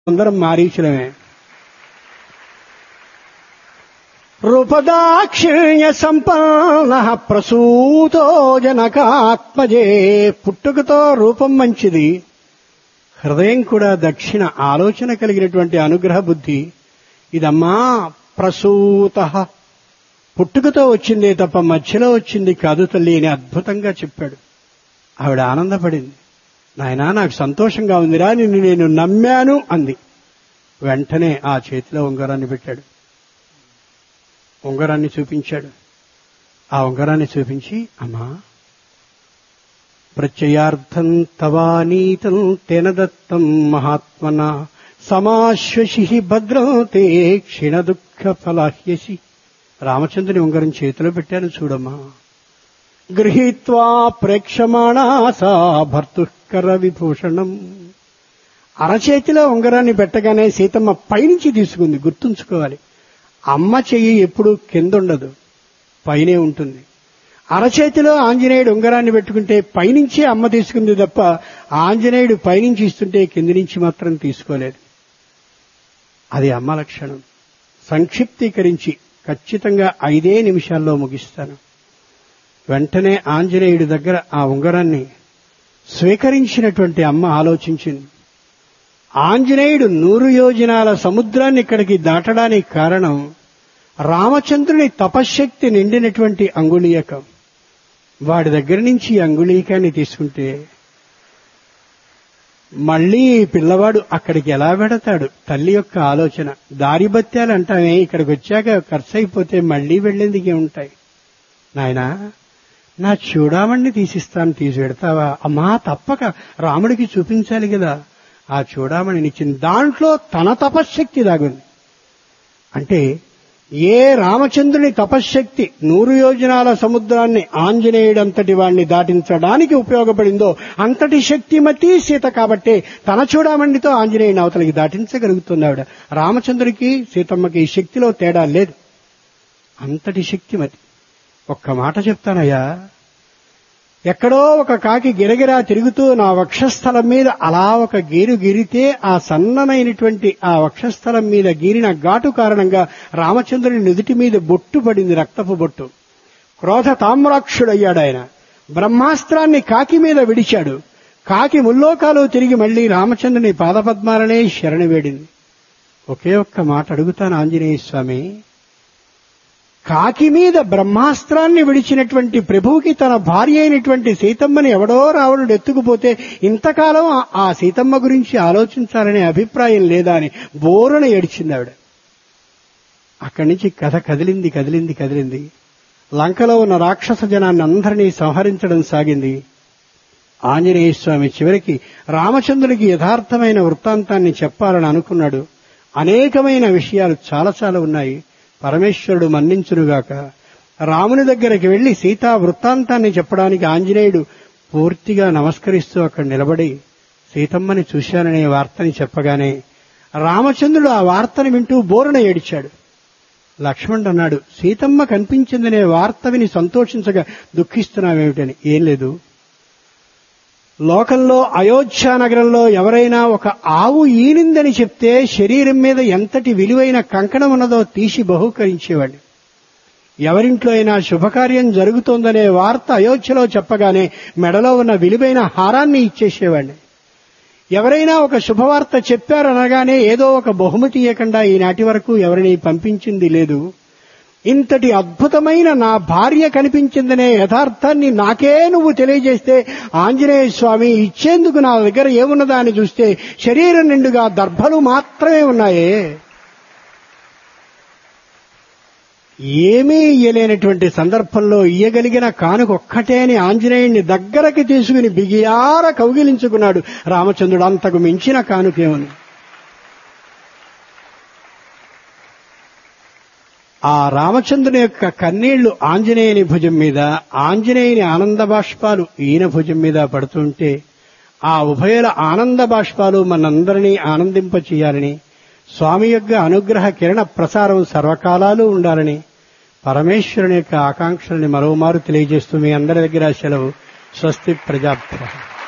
అందరం మారీచులమే రూపదాక్షిణ్య సంపన్న ప్రసూతో జనకాత్మజే పుట్టుకతో రూపం మంచిది హృదయం కూడా దక్షిణ ఆలోచన కలిగినటువంటి అనుగ్రహ బుద్ధి ఇదమ్మా ప్రసూత పుట్టుకతో వచ్చిందే తప్ప మధ్యలో వచ్చింది కాదు తల్లి అని అద్భుతంగా చెప్పాడు ఆవిడ ఆనందపడింది నాయనా నాకు సంతోషంగా ఉందిరా నిన్ను నేను నమ్మాను అంది వెంటనే ఆ చేతిలో ఉంగరాన్ని పెట్టాడు ఉంగరాన్ని చూపించాడు ఆ ఉంగరాన్ని చూపించి అమ్మా ప్రత్యయార్థం తవానీతం తేన దత్తం మహాత్మన సమాశ్వసి భద్రం తే క్షీణ దుఃఖ ఫలాహ్యసి రామచంద్రుని ఉంగరం చేతిలో పెట్టాను చూడమ్మా గృహీత్వా ప్రేక్షమాణా సా భర్తుకర విభూషణం అరచేతిలో ఉంగరాన్ని పెట్టగానే సీతమ్మ పైనుంచి తీసుకుంది గుర్తుంచుకోవాలి అమ్మ చెయ్యి ఎప్పుడు కింద ఉండదు పైనే ఉంటుంది అరచేతిలో ఆంజనేయుడు ఉంగరాన్ని పెట్టుకుంటే పైనుంచి అమ్మ తీసుకుంది తప్ప ఆంజనేయుడు పైనుంచి ఇస్తుంటే కింది నుంచి మాత్రం తీసుకోలేదు అది అమ్మ లక్షణం సంక్షిప్తీకరించి ఖచ్చితంగా ఐదే నిమిషాల్లో ముగిస్తాను వెంటనే ఆంజనేయుడి దగ్గర ఆ ఉంగరాన్ని స్వీకరించినటువంటి అమ్మ ఆలోచించింది ఆంజనేయుడు నూరు యోజనాల సముద్రాన్ని ఇక్కడికి దాటడానికి కారణం రామచంద్రుని తపశ్శక్తి నిండినటువంటి అంగుళీయకం వాడి దగ్గర నుంచి ఈ అంగుళీకాన్ని తీసుకుంటే మళ్ళీ ఈ పిల్లవాడు అక్కడికి ఎలా వెడతాడు తల్లి యొక్క ఆలోచన దారి బత్యాలు అంటామే ఇక్కడికి వచ్చాక ఖర్చు అయిపోతే మళ్ళీ వెళ్ళేందుకే ఉంటాయి నాయనా నా చూడామణ్ణి తీసిస్తాను తీసి పెడతావా అమ్మా తప్పక రాముడికి చూపించాలి కదా ఆ చూడామణినిచ్చింది దాంట్లో తన తపశ్శక్తి దాగుంది అంటే ఏ రామచంద్రుని తపశ్శక్తి నూరు యోజనాల సముద్రాన్ని ఆంజనేయుడంతటి వాణ్ణి దాటించడానికి ఉపయోగపడిందో అంతటి శక్తిమతి సీత కాబట్టే తన చూడామణితో ఆంజనేయుని అవతలికి దాటించగలుగుతుంది ఆవిడ రామచంద్రుడికి సీతమ్మకి ఈ శక్తిలో తేడా లేదు అంతటి శక్తిమతి ఒక్క మాట చెప్తానయ్యా ఎక్కడో ఒక కాకి గిరగిరా తిరుగుతూ నా వక్షస్థలం మీద అలా ఒక గీరు గిరితే ఆ సన్ననైనటువంటి ఆ వక్షస్థలం మీద గీరిన ఘాటు కారణంగా రామచంద్రుని నుదుటి మీద బొట్టు పడింది రక్తపు బొట్టు క్రోధ తామ్రాక్షుడయ్యాడు ఆయన బ్రహ్మాస్త్రాన్ని కాకి మీద విడిచాడు కాకి ముల్లోకాలు తిరిగి మళ్లీ రామచంద్రుని పాదపద్మాలనే శరణి వేడింది ఒకే ఒక్క మాట అడుగుతాను ఆంజనేయ స్వామి కాకి మీద బ్రహ్మాస్త్రాన్ని విడిచినటువంటి ప్రభువుకి తన భార్య అయినటువంటి సీతమ్మని ఎవడో రావణుడు ఎత్తుకుపోతే ఇంతకాలం ఆ సీతమ్మ గురించి ఆలోచించాలనే అభిప్రాయం లేదా అని బోరణ ఏడ్చింది ఆవిడ అక్కడి నుంచి కథ కదిలింది కదిలింది కదిలింది లంకలో ఉన్న రాక్షస జనాన్ని అందరినీ సంహరించడం సాగింది ఆంజనేయ స్వామి చివరికి రామచంద్రుడికి యథార్థమైన వృత్తాంతాన్ని చెప్పాలని అనుకున్నాడు అనేకమైన విషయాలు చాలా చాలా ఉన్నాయి పరమేశ్వరుడు మన్నించునుగాక రాముని దగ్గరికి వెళ్లి సీతా వృత్తాంతాన్ని చెప్పడానికి ఆంజనేయుడు పూర్తిగా నమస్కరిస్తూ అక్కడ నిలబడి సీతమ్మని చూశాననే వార్తని చెప్పగానే రామచంద్రుడు ఆ వార్తని వింటూ బోరున ఏడిచాడు లక్ష్మణుడు అన్నాడు సీతమ్మ కనిపించిందనే వార్త విని సంతోషించగా దుఃఖిస్తున్నావేమిటని ఏం లేదు లోకంలో అయోధ్య నగరంలో ఎవరైనా ఒక ఆవు ఈనిందని చెప్తే శరీరం మీద ఎంతటి విలువైన కంకణం ఉన్నదో తీసి బహూకరించేవాడిని ఎవరింట్లో అయినా శుభకార్యం జరుగుతోందనే వార్త అయోధ్యలో చెప్పగానే మెడలో ఉన్న విలువైన హారాన్ని ఇచ్చేసేవాడిని ఎవరైనా ఒక శుభవార్త చెప్పారనగానే ఏదో ఒక బహుమతి ఇవ్వకుండా ఈనాటి వరకు ఎవరిని పంపించింది లేదు ఇంతటి అద్భుతమైన నా భార్య కనిపించిందనే యథార్థాన్ని నాకే నువ్వు తెలియజేస్తే ఆంజనేయ స్వామి ఇచ్చేందుకు నా దగ్గర ఏమున్నదా అని చూస్తే శరీరం నిండుగా దర్భలు మాత్రమే ఉన్నాయే ఏమీ ఇయ్యలేనటువంటి సందర్భంలో ఇయ్యగలిగిన కానుకొక్కటే అని ఆంజనేయుణ్ణి దగ్గరకి తీసుకుని బిగియార కౌగిలించుకున్నాడు రామచంద్రుడు అంతకు మించిన కానుకేమని ఆ రామచంద్రుని యొక్క కన్నీళ్లు ఆంజనేయుని భుజం మీద ఆంజనేయుని ఆనంద బాష్పాలు ఈయన భుజం మీద పడుతుంటే ఆ ఉభయుల ఆనంద బాష్పాలు మనందరినీ ఆనందింప చేయాలని స్వామి యొక్క అనుగ్రహ కిరణ ప్రసారం సర్వకాలాలు ఉండాలని పరమేశ్వరుని యొక్క ఆకాంక్షల్ని మరోమారు తెలియజేస్తూ మీ అందరి దగ్గర సెలవు స్వస్తి ప్రజాభ్య